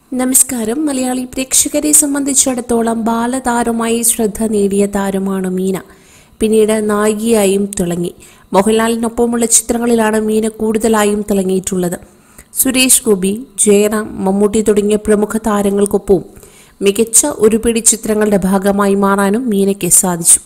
നമസ്കാരം മലയാളി പ്രേക്ഷകരെ സംബന്ധിച്ചിടത്തോളം ബാലതാരമായി ശ്രദ്ധ നേടിയ താരമാണ് മീന പിന്നീട് നായികയായും തിളങ്ങി മോഹൻലാലിനൊപ്പമുള്ള ചിത്രങ്ങളിലാണ് മീന കൂടുതലായും തിളങ്ങിയിട്ടുള്ളത് സുരേഷ് ഗോപി ജയറാം മമ്മൂട്ടി തുടങ്ങിയ പ്രമുഖ താരങ്ങൾക്കൊപ്പവും മികച്ച ഒരു പിടി ചിത്രങ്ങളുടെ ഭാഗമായി മാറാനും മീനയ്ക്ക് സാധിച്ചു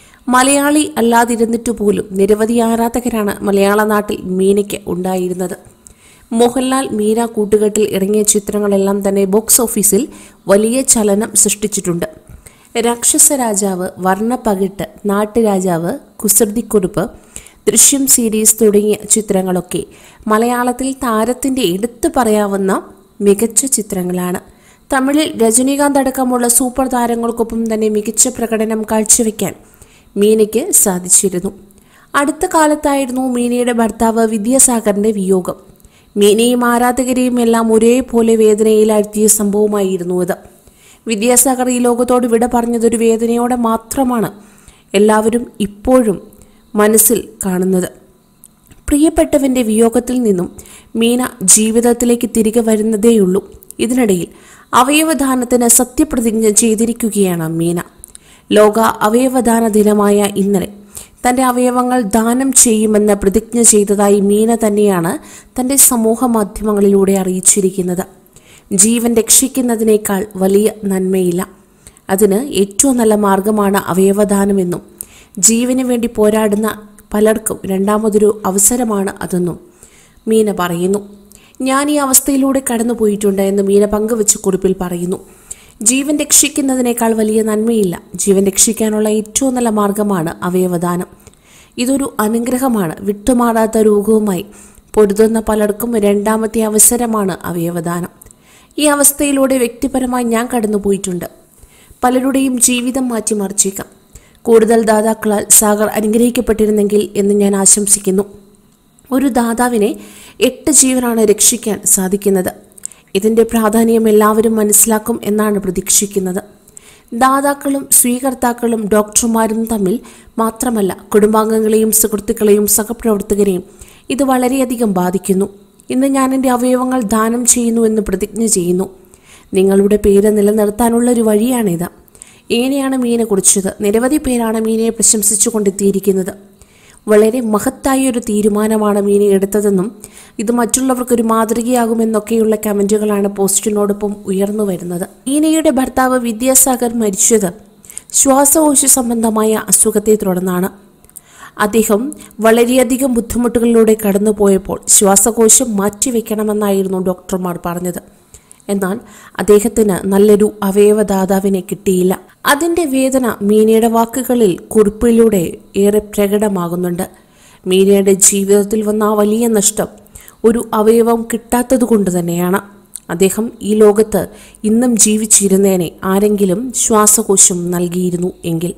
മലയാളി അല്ലാതിരുന്നിട്ട് പോലും നിരവധി ആരാധകരാണ് മലയാള നാട്ടിൽ മീനയ്ക്ക് ഉണ്ടായിരുന്നത് മോഹൻലാൽ മീര കൂട്ടുകെട്ടിൽ ഇറങ്ങിയ ചിത്രങ്ങളെല്ലാം തന്നെ ബോക്സ് ഓഫീസിൽ വലിയ ചലനം സൃഷ്ടിച്ചിട്ടുണ്ട് രാക്ഷസ രാജാവ് വർണ്ണപ്പകിട്ട് നാട്ടുരാജാവ് കുസൃതിക്കുറിപ്പ് ദൃശ്യം സീരീസ് തുടങ്ങിയ ചിത്രങ്ങളൊക്കെ മലയാളത്തിൽ താരത്തിന്റെ എടുത്തു പറയാവുന്ന മികച്ച ചിത്രങ്ങളാണ് തമിഴിൽ രജനീകാന്ത് അടക്കമുള്ള സൂപ്പർ താരങ്ങൾക്കൊപ്പം തന്നെ മികച്ച പ്രകടനം കാഴ്ചവെക്കാൻ മീനയ്ക്ക് സാധിച്ചിരുന്നു അടുത്ത കാലത്തായിരുന്നു മീനയുടെ ഭർത്താവ് വിദ്യാസാഗറിന്റെ വിയോഗം മീനയും ആരാധകരെയും എല്ലാം ഒരേപോലെ വേദനയിലാഴ്ത്തിയ സംഭവമായിരുന്നു ഇത് വിദ്യാസാഗർ ഈ ലോകത്തോട് വിട പറഞ്ഞതൊരു വേദനയോടെ മാത്രമാണ് എല്ലാവരും ഇപ്പോഴും മനസ്സിൽ കാണുന്നത് പ്രിയപ്പെട്ടവന്റെ വിയോഗത്തിൽ നിന്നും മീന ജീവിതത്തിലേക്ക് തിരികെ വരുന്നതേയുള്ളൂ ഇതിനിടയിൽ അവയവദാനത്തിന് സത്യപ്രതിജ്ഞ ചെയ്തിരിക്കുകയാണ് മീന ലോക അവയവദാന ദിനമായ ഇന്നലെ തന്റെ അവയവങ്ങൾ ദാനം ചെയ്യുമെന്ന് പ്രതിജ്ഞ ചെയ്തതായി മീന തന്നെയാണ് തന്റെ സമൂഹ മാധ്യമങ്ങളിലൂടെ അറിയിച്ചിരിക്കുന്നത് ജീവൻ രക്ഷിക്കുന്നതിനേക്കാൾ വലിയ നന്മയില്ല അതിന് ഏറ്റവും നല്ല മാർഗമാണ് അവയവദാനമെന്നും ജീവന് വേണ്ടി പോരാടുന്ന പലർക്കും രണ്ടാമതൊരു അവസരമാണ് അതെന്നും മീന പറയുന്നു ഞാൻ ഈ അവസ്ഥയിലൂടെ കടന്നുപോയിട്ടുണ്ട് എന്ന് മീന പങ്കുവച്ച കുറിപ്പിൽ പറയുന്നു ജീവൻ രക്ഷിക്കുന്നതിനേക്കാൾ വലിയ നന്മയില്ല ജീവൻ രക്ഷിക്കാനുള്ള ഏറ്റവും നല്ല മാർഗമാണ് അവയവദാനം ഇതൊരു അനുഗ്രഹമാണ് വിട്ടുമാറാത്ത രോഗവുമായി പൊരുതുന്ന പലർക്കും രണ്ടാമത്തെ അവസരമാണ് അവയവദാനം ഈ അവസ്ഥയിലൂടെ വ്യക്തിപരമായി ഞാൻ കടന്നുപോയിട്ടുണ്ട് പലരുടെയും ജീവിതം മാറ്റിമറിച്ചേക്കാം കൂടുതൽ ദാതാക്കളാൽ സാഗർ അനുഗ്രഹിക്കപ്പെട്ടിരുന്നെങ്കിൽ എന്ന് ഞാൻ ആശംസിക്കുന്നു ഒരു ദാതാവിനെ എട്ട് ജീവനാണ് രക്ഷിക്കാൻ സാധിക്കുന്നത് ഇതിന്റെ പ്രാധാന്യം എല്ലാവരും മനസ്സിലാക്കും എന്നാണ് പ്രതീക്ഷിക്കുന്നത് ദാതാക്കളും സ്വീകർത്താക്കളും ഡോക്ടർമാരും തമ്മിൽ മാത്രമല്ല കുടുംബാംഗങ്ങളെയും സുഹൃത്തുക്കളെയും സഹപ്രവർത്തകരെയും ഇത് വളരെയധികം ബാധിക്കുന്നു ഇന്ന് ഞാൻ എൻ്റെ അവയവങ്ങൾ ദാനം ചെയ്യുന്നു എന്ന് പ്രതിജ്ഞ ചെയ്യുന്നു നിങ്ങളുടെ പേര് നിലനിർത്താനുള്ള ഒരു വഴിയാണിത് ഇങ്ങനെയാണ് മീനെ കുറിച്ചത് നിരവധി പേരാണ് മീനയെ പ്രശംസിച്ചുകൊണ്ടെത്തിയിരിക്കുന്നത് വളരെ മഹത്തായ ഒരു തീരുമാനമാണ് മീന എടുത്തതെന്നും ഇത് മറ്റുള്ളവർക്കൊരു മാതൃകയാകുമെന്നൊക്കെയുള്ള കമന്റുകളാണ് പോസ്റ്റിനോടൊപ്പം ഉയർന്നു വരുന്നത് മീനയുടെ ഭർത്താവ് വിദ്യാസാഗർ മരിച്ചത് ശ്വാസകോശ സംബന്ധമായ അസുഖത്തെ തുടർന്നാണ് അദ്ദേഹം വളരെയധികം ബുദ്ധിമുട്ടുകളിലൂടെ കടന്നുപോയപ്പോൾ ശ്വാസകോശം മാറ്റിവെക്കണമെന്നായിരുന്നു ഡോക്ടർമാർ പറഞ്ഞത് എന്നാൽ അദ്ദേഹത്തിന് നല്ലൊരു അവയവദാതാവിനെ കിട്ടിയില്ല അതിന്റെ വേദന മീനയുടെ വാക്കുകളിൽ കുറിപ്പിലൂടെ ഏറെ പ്രകടമാകുന്നുണ്ട് മീനയുടെ ജീവിതത്തിൽ വന്ന ആ വലിയ നഷ്ടം ഒരു അവയവം കിട്ടാത്തതുകൊണ്ട് തന്നെയാണ് അദ്ദേഹം ഈ ലോകത്ത് ഇന്നും ജീവിച്ചിരുന്നേനെ ആരെങ്കിലും ശ്വാസകോശം നൽകിയിരുന്നു എങ്കിൽ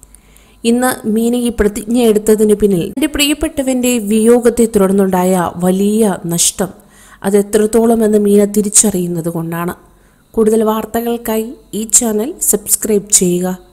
ഇന്ന് മീന ഈ പ്രതിജ്ഞ എടുത്തതിന് പിന്നിൽ എൻ്റെ പ്രിയപ്പെട്ടവന്റെ വിയോഗത്തെ തുടർന്നുണ്ടായ വലിയ നഷ്ടം അത് എത്രത്തോളം എന്ന് മീന തിരിച്ചറിയുന്നത് കൊണ്ടാണ് കൂടുതൽ വാർത്തകൾക്കായി ഈ ചാനൽ സബ്സ്ക്രൈബ് ചെയ്യുക